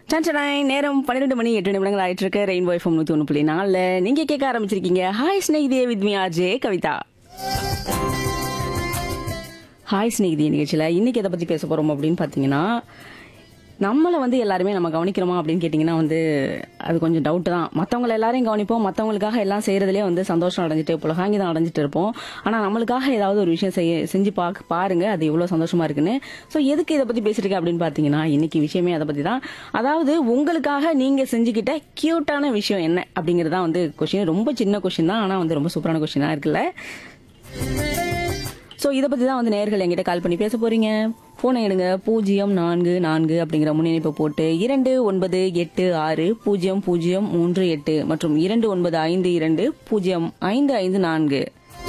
சஞ்சனாய் நேரம் பன்னிரெண்டு மணி எட்டு நிமிடங்கள் ஆயிட்டு இருக்கு ரெயின்போ எஃப்எம் நூத்தி ஒன்று புள்ளி நாலுல நீங்க கேட்க ஆரம்பிச்சிருக்கீங்க hi Snehithe with me RJ Kavitha hi Snehithi நிகழ்ச்சியில் இன்னைக்கு எதை பற்றி பேச போகிறோம் அப்படின்னு பார்த்தீங்கன்னா நம்மளை வந்து எல்லாருமே நம்ம கவனிக்கிறோமா அப்படின்னு கேட்டிங்கன்னா வந்து அது கொஞ்சம் டவுட் தான் மற்றவங்கள எல்லாரையும் கவனிப்போம் மற்றவங்களுக்காக எல்லாம் செய்கிறதுலே வந்து சந்தோஷம் அடைஞ்சிட்டு புலகாங்கி தான் அடைஞ்சிட்டு இருப்போம் ஆனால் நம்மளுக்காக ஏதாவது ஒரு விஷயம் செய்ய செஞ்சு பார்க்க பாருங்க அது எவ்வளோ சந்தோஷமா இருக்குன்னு ஸோ எதுக்கு இதை பற்றி பேசிருக்கேன் அப்படின்னு பார்த்தீங்கன்னா இன்னைக்கு விஷயமே அதை பற்றி தான் அதாவது உங்களுக்காக நீங்கள் செஞ்சுக்கிட்ட க்யூட்டான விஷயம் என்ன அப்படிங்கிறது தான் வந்து கொஷின் ரொம்ப சின்ன கொஷின் தான் ஆனால் வந்து ரொம்ப சூப்பரான கொஷினாக இருக்குல்ல ஸோ இதை பற்றி தான் வந்து நேர்கள் என்கிட்ட கால் பண்ணி பேச போறீங்க ஃபோனை எடுங்க பூஜ்ஜியம் நான்கு நான்கு அப்படிங்கிற முன்னிணைப்பை போட்டு இரண்டு ஒன்பது எட்டு ஆறு பூஜ்ஜியம் பூஜ்ஜியம் மூன்று எட்டு மற்றும் இரண்டு ஒன்பது ஐந்து இரண்டு பூஜ்ஜியம் ஐந்து ஐந்து நான்கு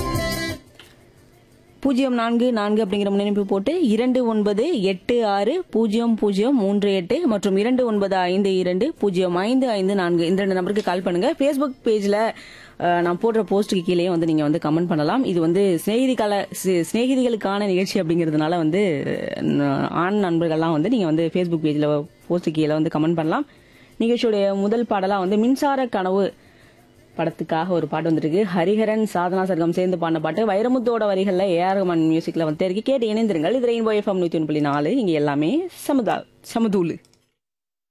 பூஜ்ஜியம் நான்கு நான்கு அப்படிங்கிற முன்னிணைப்பு போட்டு இரண்டு ஒன்பது எட்டு ஆறு பூஜ்ஜியம் பூஜ்ஜியம் மூன்று எட்டு மற்றும் இரண்டு ஒன்பது ஐந்து இரண்டு பூஜ்ஜியம் ஐந்து ஐந்து நான்கு இந்த ரெண்டு நம்பருக்கு கால் பண்ணுங்க ஃபேஸ்புக் பேஜ்ல அஹ், நான் போடுற போஸ்ட்டுக்கு கீழே வந்து நீங்க வந்து கமெண்ட் பண்ணலாம் இது வந்து சிநேகிதிகால சி- சிநேகிதிகளுக்கான நிகழ்ச்சி அப்படிங்கிறதுனால வந்து அஹ், ஆண் நண்பர்கள்லாம் வந்து நீங்க வந்து ஃபேஸ்புக் பேஜ்ல போஸ்ட்டுக்கு கீழே வந்து கமெண்ட் பண்ணலாம் நிகழ்ச்சியுடைய முதல் பாடலா வந்து மின்சார கனவு படத்துக்காக ஒரு பாட்டு வந்திருக்கு ஹரிஹரன் சாதனா சர்க்கம் சேர்ந்து பாடின பாட்டு வைரமுத்தோட வரிகள்ல ஏஆர் ரஹ்மான் மியூசிக்ல வந்து இருக்கு கேட்டு இணைந்திருங்கள் இது ரெயின்போ எஃப்எம் நூத்தி ஒன்று புள்ளி நாலு இங்க எல்லாமே சமுதா சமதூளு